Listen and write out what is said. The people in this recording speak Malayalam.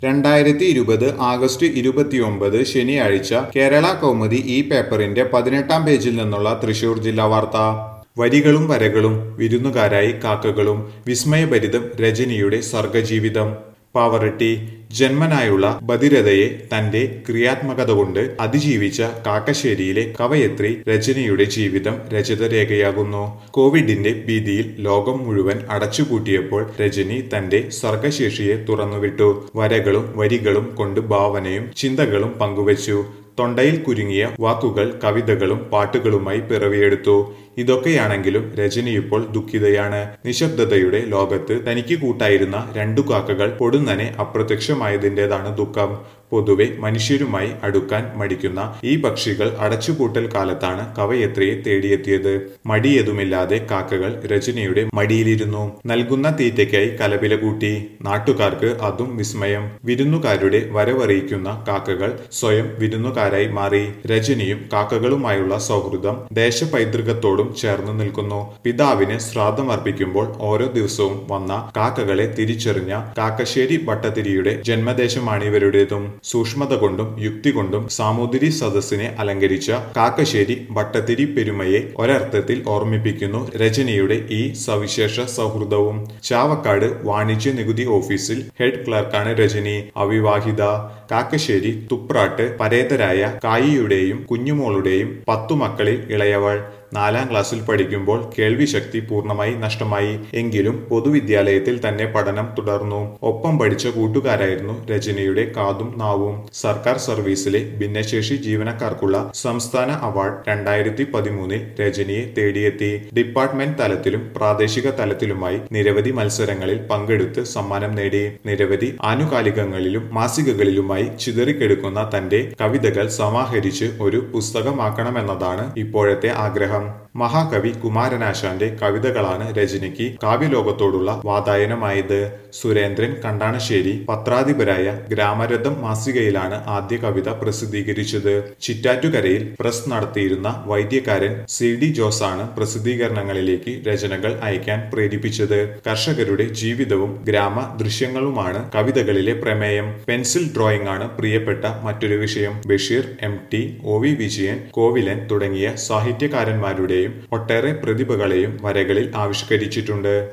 രണ്ടായിരത്തി ഇരുപത് ആഗസ്റ്റ് ഇരുപത്തിയൊമ്പത് ശനിയാഴ്ച കേരള കൗമുദി ഈ പേപ്പറിന്റെ പതിനെട്ടാം പേജിൽ നിന്നുള്ള തൃശൂർ ജില്ലാ വാർത്ത വരികളും വരകളും വിരുന്നുകാരായി കാക്കകളും വിസ്മയഭരിതം രജനിയുടെ സർഗജീവിതം പാവറട്ടി ജന്മനായുള്ള ബധിരതയെ തന്റെ ക്രിയാത്മകത കൊണ്ട് അതിജീവിച്ച കാക്കശ്ശേരിയിലെ കവയത്രി രജനിയുടെ ജീവിതം രചിതരേഖയാകുന്നു കോവിഡിന്റെ ഭീതിയിൽ ലോകം മുഴുവൻ അടച്ചുപൂട്ടിയപ്പോൾ രജനി തന്റെ സർഗശേഷിയെ തുറന്നുവിട്ടു വരകളും വരികളും കൊണ്ട് ഭാവനയും ചിന്തകളും പങ്കുവച്ചു തൊണ്ടയിൽ കുരുങ്ങിയ വാക്കുകൾ കവിതകളും പാട്ടുകളുമായി പിറവിയെടുത്തു ഇതൊക്കെയാണെങ്കിലും രജനി ഇപ്പോൾ ദുഃഖിതയാണ് നിശബ്ദതയുടെ ലോകത്ത് തനിക്ക് കൂട്ടായിരുന്ന രണ്ടു കാക്കകൾ പൊടുന്നനെ അപ്രത്യക്ഷമായതിൻ്റെതാണ് ദുഃഖം പൊതുവെ മനുഷ്യരുമായി അടുക്കാൻ മടിക്കുന്ന ഈ പക്ഷികൾ അടച്ചുപൂട്ടൽ കാലത്താണ് കവയത്രിയെ തേടിയെത്തിയത് മടിയതുമില്ലാതെ കാക്കകൾ രജനിയുടെ മടിയിലിരുന്നു നൽകുന്ന തീറ്റയ്ക്കായി കലപില കൂട്ടി നാട്ടുകാർക്ക് അതും വിസ്മയം വിരുന്നുകാരുടെ വരവറിയിക്കുന്ന കാക്കകൾ സ്വയം വിരുന്നുകാരായി മാറി രജനിയും കാക്കകളുമായുള്ള സൗഹൃദം ദേശപൈതൃകത്തോടും ചേർന്ന് നിൽക്കുന്നു പിതാവിന് ശ്രാദ്ധം അർപ്പിക്കുമ്പോൾ ഓരോ ദിവസവും വന്ന കാക്കകളെ തിരിച്ചറിഞ്ഞ കാക്കശ്ശേരി ഭട്ടതിരിയുടെ ജന്മദേശമാണ് ഇവരുടേതും സൂക്ഷ്മത കൊണ്ടും യുക്തി കൊണ്ടും സാമൂതിരി സദസ്സിനെ അലങ്കരിച്ച കാക്കശ്ശേരി ഭട്ടതിരി പെരുമയെ ഒരർത്ഥത്തിൽ ഓർമ്മിപ്പിക്കുന്നു രജനിയുടെ ഈ സവിശേഷ സൗഹൃദവും ചാവക്കാട് വാണിജ്യ നികുതി ഓഫീസിൽ ഹെഡ് ക്ലർക്കാണ് രജനി അവിവാഹിത കാക്കശ്ശേരി തുപ്രാട്ട് പരേതരായ കായിയുടെയും കുഞ്ഞുമോളുടെയും പത്തു മക്കളിൽ ഇളയവൾ നാലാം ക്ലാസ്സിൽ പഠിക്കുമ്പോൾ കേൾവിശക്തി പൂർണ്ണമായി നഷ്ടമായി എങ്കിലും പൊതുവിദ്യാലയത്തിൽ തന്നെ പഠനം തുടർന്നു ഒപ്പം പഠിച്ച കൂട്ടുകാരായിരുന്നു രജനിയുടെ കാതും നാവും സർക്കാർ സർവീസിലെ ഭിന്നശേഷി ജീവനക്കാർക്കുള്ള സംസ്ഥാന അവാർഡ് രണ്ടായിരത്തി പതിമൂന്നിൽ രജനിയെ തേടിയെത്തി ഡിപ്പാർട്ട്മെന്റ് തലത്തിലും പ്രാദേശിക തലത്തിലുമായി നിരവധി മത്സരങ്ങളിൽ പങ്കെടുത്ത് സമ്മാനം നേടി നിരവധി ആനുകാലികങ്ങളിലും മാസികകളിലുമായി ചിതറിക്കെടുക്കുന്ന തന്റെ കവിതകൾ സമാഹരിച്ച് ഒരു പുസ്തകമാക്കണമെന്നതാണ് ഇപ്പോഴത്തെ ആഗ്രഹം മഹാകവി കുമാരനാശാന്റെ കവിതകളാണ് രജനിക്ക് കാവ്യലോകത്തോടുള്ള വാതായനമായത് സുരേന്ദ്രൻ കണ്ടാണശ്ശേരി പത്രാധിപരായ ഗ്രാമരഥം മാസികയിലാണ് ആദ്യ കവിത പ്രസിദ്ധീകരിച്ചത് ചിറ്റാറ്റുകരയിൽ പ്രസ് നടത്തിയിരുന്ന വൈദ്യകാരൻ സി ഡി ജോസാണ് പ്രസിദ്ധീകരണങ്ങളിലേക്ക് രചനകൾ അയക്കാൻ പ്രേരിപ്പിച്ചത് കർഷകരുടെ ജീവിതവും ഗ്രാമ ദൃശ്യങ്ങളുമാണ് കവിതകളിലെ പ്രമേയം പെൻസിൽ ഡ്രോയിങ് ആണ് പ്രിയപ്പെട്ട മറ്റൊരു വിഷയം Basheer M T O V Vijayan Kovilan തുടങ്ങിയ സാഹിത്യകാരന്മാരുടെയും ഒട്ടേറെ പ്രതിഭകളെയും വരകളിൽ ആവിഷ്കരിച്ചിട്ടുണ്ട്